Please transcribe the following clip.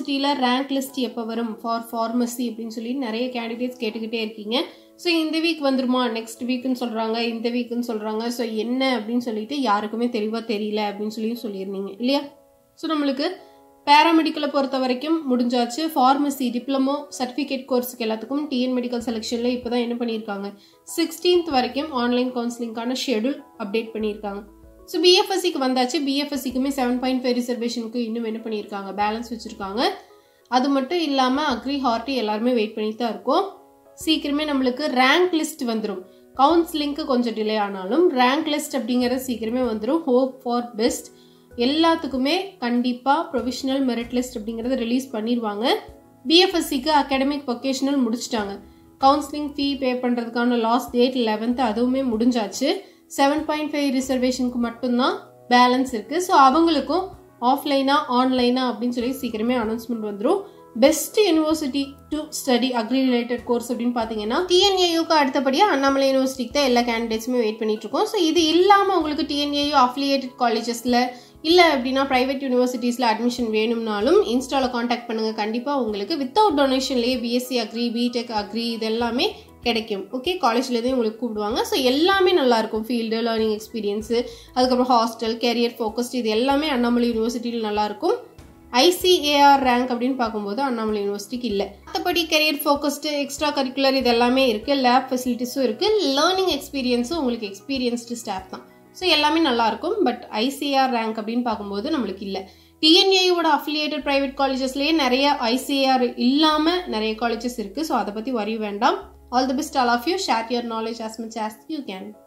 யூனிவர்சிட்டியில் rank list எப்போ வரும் ஃபார் ஃபார்மசி அப்படின்னு சொல்லி நிறைய கேண்டிடேட்ஸ் கேட்டுக்கிட்டே இருக்கீங்க ஸோ இந்த வீக் வந்துருமா நெக்ஸ்ட் வீக்குன்னு சொல்கிறாங்க இந்த வீக்குன்னு சொல்கிறாங்க ஸோ என்ன அப்படின்னு சொல்லிட்டு யாருக்குமே தெளிவாக தெரியல அப்படின்னு சொல்லி சொல்லியிருந்தீங்க இல்லையா ஸோ நம்மளுக்கு பேராமெடிக்கலை பொறுத்த வரைக்கும் முடிஞ்சாச்சு ஃபார்மசி டிப்ளமோ சர்டிஃபிகேட் கோர்ஸுக்கு எல்லாத்துக்கும் டிஎன் மெடிக்கல் செலெக்ஷனில் இப்போ தான் என்ன பண்ணியிருக்காங்க சிக்ஸ்டீன்த் வரைக்கும் ஆன்லைன் கவுன்சிலிங்கான ஷெடியூல் அப்டேட் பண்ணியிருக்காங்க ஸோ பிஎஃப்எஸ்சிக்கு வந்தாச்சு பிஎஃப்எஸ்சிக்குமே செவன் பாயிண்ட் ஃபைவ் ரிசர்வேஷனுக்கு இன்னும் என்ன பண்ணியிருக்காங்க பேலன்ஸ் வச்சுருக்காங்க அது மட்டும் இல்லாமல் அக்ரி ஹார்ட்டி எல்லாருமே வெயிட் பண்ணிட்டு தான் இருக்கோம் சீக்கிரமே நம்மளுக்கு ரேங்க் லிஸ்ட் வந்துடும் கவுன்சிலிங்க்கு கொஞ்சம் டிலே ஆனாலும் ரேங்க் லிஸ்ட் அப்படிங்கிறது சீக்கிரமே வந்துடும் ஹோப் ஃபார் பெஸ்ட் எல்லாத்துக்குமே கண்டிப்பாக ப்ரொவிஷனல் மெரிட் லிஸ்ட் அப்படிங்கிறத ரிலீஸ் பண்ணிடுவாங்க பிஎஃப்எஸ்சிக்கு அகாடமிக் வொக்கேஷனல் முடிச்சிட்டாங்க கவுன்சிலிங் ஃபீ பே பண்ணுறதுக்கான லாஸ்ட் டேட் லெவன்த்து அதுவுமே முடிஞ்சாச்சு செவன் பாயிண்ட் ஃபைவ் ரிசர்வேஷனுக்கு மட்டும்தான் பேலன்ஸ் இருக்குது ஸோ அவங்களுக்கும் ஆஃப்லைனா ஆன்லைனா அப்படின்னு சொல்லி சீக்கிரமே அனௌன்ஸ்மெண்ட் வந்துடும் best university to study agri related course அப்படின்னு பார்த்தீங்கன்னா டிஎன்ஏயுக்கு அடுத்தபடியாக அண்ணாமலை யூனிவர்சிட்டிக்கு தான் எல்லா கேண்டிடேட்ஸுமே வெயிட் பண்ணிட்டு இருக்கோம் ஸோ இது இல்லாமல் உங்களுக்கு டிஎன்ஏயு அஃபிலியேட்டட் காலேஜஸில் இல்லை அப்படின்னா ப்ரைவேட் யூனிவர்சிட்டிஸில் அட்மிஷன் வேணும்னாலும் இன்ஸ்டாவில் காண்டாக்ட் பண்ணுங்கள் கண்டிப்பாக உங்களுக்கு வித்தவுட் டொனேஷன்லேயே பிஎஸ்சி அக்ரி பிடெக் அக்ரி இது எல்லாமே கிடைக்கும் ஓகே காலேஜ்லேருந்தே உங்களுக்கு கூப்பிடுவாங்க ஸோ எல்லாமே நல்லாயிருக்கும் ஃபீல்டு லேர்னிங் எக்ஸ்பீரியன்ஸு அதுக்கப்புறம் ஹாஸ்டல் கேரியர் ஃபோக்கஸ்ட் இது எல்லாமே அண்ணாமலை யூனிவர்சிட்டியில் நல்லாயிருக்கும் ஐசிஏஆர் ரேங்க் அப்படின்னு பார்க்கும்போது அண்ணாமலை யூனிவர்சிட்டிக்கு இல்லை மற்றபடி கெரியர் ஃபோக்கஸ்டு எக்ஸ்ட்ரா கரிக்குலர் இது எல்லாமே இருக்குது லேப் ஃபெசிலிட்டிஸும் இருக்குது லேர்னிங் எக்ஸ்பீரியன்ஸும் உங்களுக்கு எக்ஸ்பீரியன்ஸ்டு ஸ்டாஃப் தான் ஸோ எல்லாமே நல்லாயிருக்கும் பட் ஐசிஆர் ரேங்க் அப்படின்னு பார்க்கும்போது நம்மளுக்கு இல்லை டிஎன்ஏயோட அஃபிலியேட்டட் ப்ரைவேட் காலேஜஸ்லேயே நிறைய ஐசிஆர் இல்லாமல் நிறைய காலேஜஸ் இருக்குது ஸோ அதை பற்றி வரி வேண்டாம் all the best all of you share your knowledge as much as you can